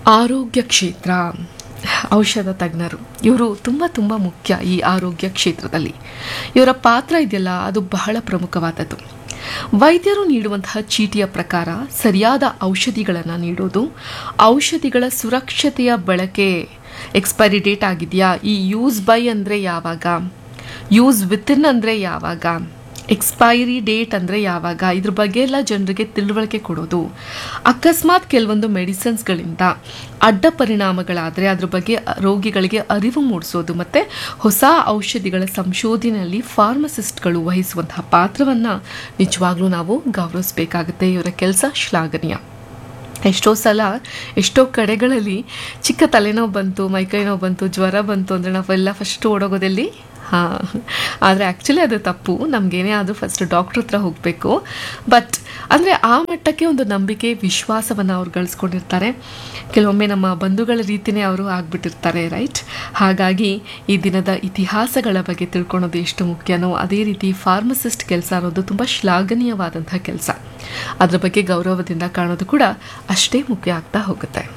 ಆರೋಗ್ಯ ಕ್ಷೇತ್ರ ಔಷಧ ತಜ್ಞರು ಇವರು ತುಂಬ ತುಂಬ ಮುಖ್ಯ ಈ ಆರೋಗ್ಯ ಕ್ಷೇತ್ರದಲ್ಲಿ ಇವರ ಪಾತ್ರ ಇದೆಯಲ್ಲ ಅದು ಬಹಳ ಪ್ರಮುಖವಾದದ್ದು ವೈದ್ಯರು ನೀಡುವಂತಹ ಚೀಟಿಯ ಪ್ರಕಾರ ಸರಿಯಾದ ಔಷಧಿಗಳನ್ನು ನೀಡೋದು ಔಷಧಿಗಳ ಸುರಕ್ಷತೆಯ ಬಳಕೆ ಎಕ್ಸ್ಪೈರಿ ಡೇಟ್ ಆಗಿದೆಯಾ ಈ ಯೂಸ್ ಬೈ ಅಂದರೆ ಯಾವಾಗ ಯೂಸ್ ವಿತಿನ್ ಅಂದರೆ ಯಾವಾಗ ಎಕ್ಸ್ಪೈರಿ ಡೇಟ್ ಅಂದರೆ ಯಾವಾಗ ಇದ್ರ ಬಗ್ಗೆ ಎಲ್ಲ ಜನರಿಗೆ ತಿಳುವಳಿಕೆ ಕೊಡೋದು ಅಕಸ್ಮಾತ್ ಕೆಲವೊಂದು ಮೆಡಿಸಿನ್ಸ್ಗಳಿಂದ ಅಡ್ಡ ಪರಿಣಾಮಗಳಾದರೆ ಅದ್ರ ಬಗ್ಗೆ ರೋಗಿಗಳಿಗೆ ಅರಿವು ಮೂಡಿಸೋದು ಮತ್ತು ಹೊಸ ಔಷಧಿಗಳ ಸಂಶೋಧನೆಯಲ್ಲಿ ಫಾರ್ಮಸಿಸ್ಟ್ಗಳು ವಹಿಸುವಂತಹ ಪಾತ್ರವನ್ನು ನಿಜವಾಗ್ಲೂ ನಾವು ಗೌರವಿಸಬೇಕಾಗುತ್ತೆ ಇವರ ಕೆಲಸ ಶ್ಲಾಘನೀಯ ಎಷ್ಟೋ ಸಲ ಎಷ್ಟೋ ಕಡೆಗಳಲ್ಲಿ ಚಿಕ್ಕ ತಲೆನೋವು ಬಂತು ಮೈಕೈ ನೋವು ಬಂತು ಜ್ವರ ಬಂತು ಅಂದರೆ ನಾವೆಲ್ಲ ಫಸ್ಟ್ ಓಡೋಗೋದಲ್ಲಿ ಹಾಂ ಆದರೆ ಆ್ಯಕ್ಚುಲಿ ಅದು ತಪ್ಪು ನಮಗೇನೇ ಆದರೂ ಫಸ್ಟ್ ಡಾಕ್ಟ್ರ್ ಹತ್ರ ಹೋಗಬೇಕು ಬಟ್ ಅಂದರೆ ಆ ಮಟ್ಟಕ್ಕೆ ಒಂದು ನಂಬಿಕೆ ವಿಶ್ವಾಸವನ್ನು ಅವ್ರು ಗಳಿಸ್ಕೊಂಡಿರ್ತಾರೆ ಕೆಲವೊಮ್ಮೆ ನಮ್ಮ ಬಂಧುಗಳ ರೀತಿಯೇ ಅವರು ಆಗಿಬಿಟ್ಟಿರ್ತಾರೆ ರೈಟ್ ಹಾಗಾಗಿ ಈ ದಿನದ ಇತಿಹಾಸಗಳ ಬಗ್ಗೆ ತಿಳ್ಕೊಳೋದು ಎಷ್ಟು ಮುಖ್ಯನೋ ಅದೇ ರೀತಿ ಫಾರ್ಮಸಿಸ್ಟ್ ಕೆಲಸ ಅನ್ನೋದು ತುಂಬ ಶ್ಲಾಘನೀಯವಾದಂಥ ಕೆಲಸ ಅದ್ರ ಬಗ್ಗೆ ಗೌರವದಿಂದ ಕಾಣೋದು ಕೂಡ ಅಷ್ಟೇ ಮುಖ್ಯ ಆಗ್ತಾ ಹೋಗುತ್ತೆ